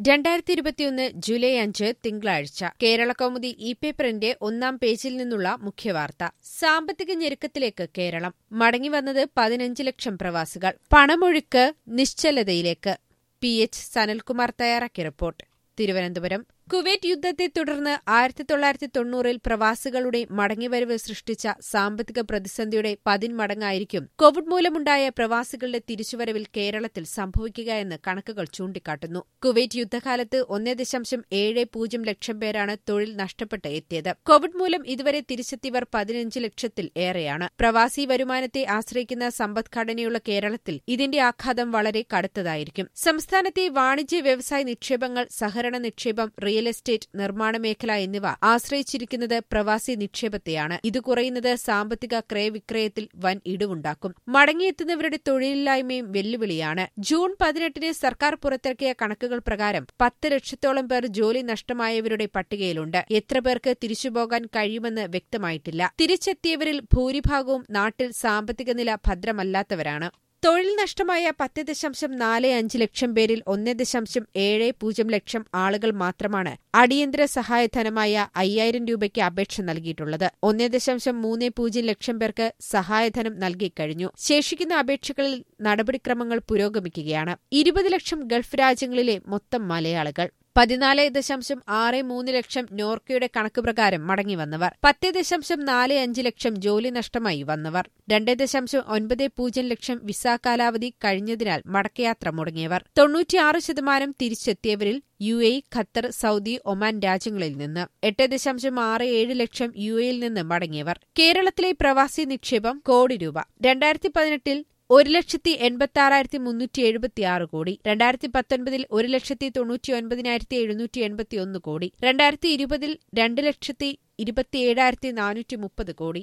രണ്ടായിരത്തി ഇരുപത്തിയൊന്ന് ജൂലൈ അഞ്ച് തിങ്കളാഴ്ച കേരള കൗമുദി ഇ പേപ്പറിന്റെ ഒന്നാം പേജിൽ നിന്നുള്ള മുഖ്യവാർത്ത സാമ്പത്തിക ഞെരുക്കത്തിലേക്ക് കേരളം മടങ്ങിവന്നത് പതിനഞ്ച് ലക്ഷം പ്രവാസികൾ പണമൊഴുക്ക് നിശ്ചലതയിലേക്ക് പി എച്ച് സനൽകുമാർ തയ്യാറാക്കിയ റിപ്പോർട്ട് തിരുവനന്തപുരം കുവൈറ്റ് യുദ്ധത്തെ തുടർന്ന് ആയിരത്തി തൊള്ളായിരത്തി തൊണ്ണൂറിൽ പ്രവാസികളുടെ മടങ്ങിവരവ് സൃഷ്ടിച്ച സാമ്പത്തിക പ്രതിസന്ധിയുടെ പതിന്മടങ്ങായിരിക്കും കോവിഡ് മൂലമുണ്ടായ പ്രവാസികളുടെ തിരിച്ചുവരവിൽ കേരളത്തിൽ സംഭവിക്കുക എന്ന് കണക്കുകൾ ചൂണ്ടിക്കാട്ടുന്നു കുവൈറ്റ് യുദ്ധകാലത്ത് ഒന്നേ ദശാംശം ഏഴ് പൂജ്യം ലക്ഷം പേരാണ് തൊഴിൽ നഷ്ടപ്പെട്ട് എത്തിയത് കോവിഡ് മൂലം ഇതുവരെ തിരിച്ചെത്തിയവർ പതിനഞ്ച് ലക്ഷത്തിൽ ഏറെയാണ് പ്രവാസി വരുമാനത്തെ ആശ്രയിക്കുന്ന സമ്പദ്ഘടനയുള്ള കേരളത്തിൽ ഇതിന്റെ ആഘാതം വളരെ കടുത്തതായിരിക്കും സംസ്ഥാനത്തെ വാണിജ്യ വ്യവസായ നിക്ഷേപങ്ങൾ സഹകരണ നിക്ഷേപം റിയൽ എസ്റ്റേറ്റ് നിർമ്മാണ മേഖല എന്നിവ ആശ്രയിച്ചിരിക്കുന്നത് പ്രവാസി നിക്ഷേപത്തെയാണ് ഇത് കുറയുന്നത് സാമ്പത്തിക ക്രയവിക്രയത്തിൽ വൻ ഇടിവുണ്ടാക്കും മടങ്ങിയെത്തുന്നവരുടെ തൊഴിലില്ലായ്മയും വെല്ലുവിളിയാണ് ജൂൺ പതിനെട്ടിന് സർക്കാർ പുറത്തിറക്കിയ കണക്കുകൾ പ്രകാരം പത്ത് ലക്ഷത്തോളം പേർ ജോലി നഷ്ടമായവരുടെ പട്ടികയിലുണ്ട് എത്ര പേർക്ക് തിരിച്ചുപോകാൻ കഴിയുമെന്ന് വ്യക്തമായിട്ടില്ല തിരിച്ചെത്തിയവരിൽ ഭൂരിഭാഗവും നാട്ടിൽ സാമ്പത്തിക നില ഭദ്രമല്ലാത്തവരാണ് തൊഴിൽ നഷ്ടമായ പത്ത് ദശാംശം നാല് അഞ്ച് ലക്ഷം പേരിൽ ഒന്ന് ദശാംശം ഏഴ് പൂജ്യം ലക്ഷം ആളുകൾ മാത്രമാണ് അടിയന്തര സഹായധനമായ അയ്യായിരം രൂപയ്ക്ക് അപേക്ഷ നൽകിയിട്ടുള്ളത് ഒന്ന് ദശാംശം മൂന്ന് പൂജ്യം ലക്ഷം പേർക്ക് സഹായധനം നൽകിക്കഴിഞ്ഞു ശേഷിക്കുന്ന അപേക്ഷകളിൽ നടപടിക്രമങ്ങൾ പുരോഗമിക്കുകയാണ് ഇരുപത് ലക്ഷം ഗൾഫ് രാജ്യങ്ങളിലെ മൊത്തം മലയാളികൾ പതിനാല് ദശാംശം ആറ് മൂന്ന് ലക്ഷം നോർക്കയുടെ കണക്ക് പ്രകാരം മടങ്ങിവന്നവർ പത്ത് ദശാംശം നാല് അഞ്ച് ലക്ഷം ജോലി നഷ്ടമായി വന്നവർ രണ്ട് ദശാംശം ഒൻപത് പൂജ്യം ലക്ഷം വിസ കാലാവധി കഴിഞ്ഞതിനാൽ മടക്കയാത്ര മുടങ്ങിയവർ തൊണ്ണൂറ്റിയാറ് ശതമാനം തിരിച്ചെത്തിയവരിൽ U A Qatar Saudi Oman രാജ്യങ്ങളിൽ നിന്ന് എട്ട് ദശാംശം ആറ് ഏഴ് ലക്ഷം യു എയിൽ നിന്ന് മടങ്ങിയവർ കേരളത്തിലെ പ്രവാസി നിക്ഷേപം കോടി രൂപ രണ്ടായിരത്തി പതിനെട്ടിൽ ഒരു ലക്ഷത്തി എൺപത്തി ആറായിരത്തി മുന്നൂറ്റി എഴുപത്തിയാറ് കോടി രണ്ടായിരത്തി പത്തൊൻപതിൽ ഒരു ലക്ഷത്തി തൊണ്ണൂറ്റി ഒൻപതിനായിരത്തി എഴുന്നൂറ്റി എൺപത്തിയൊന്ന് കോടി രണ്ടായിരത്തി ഇരുപതിൽ രണ്ട് ലക്ഷത്തി ഇരുപത്തിയേഴായിരത്തി നാനൂറ്റി മുപ്പത് കോടി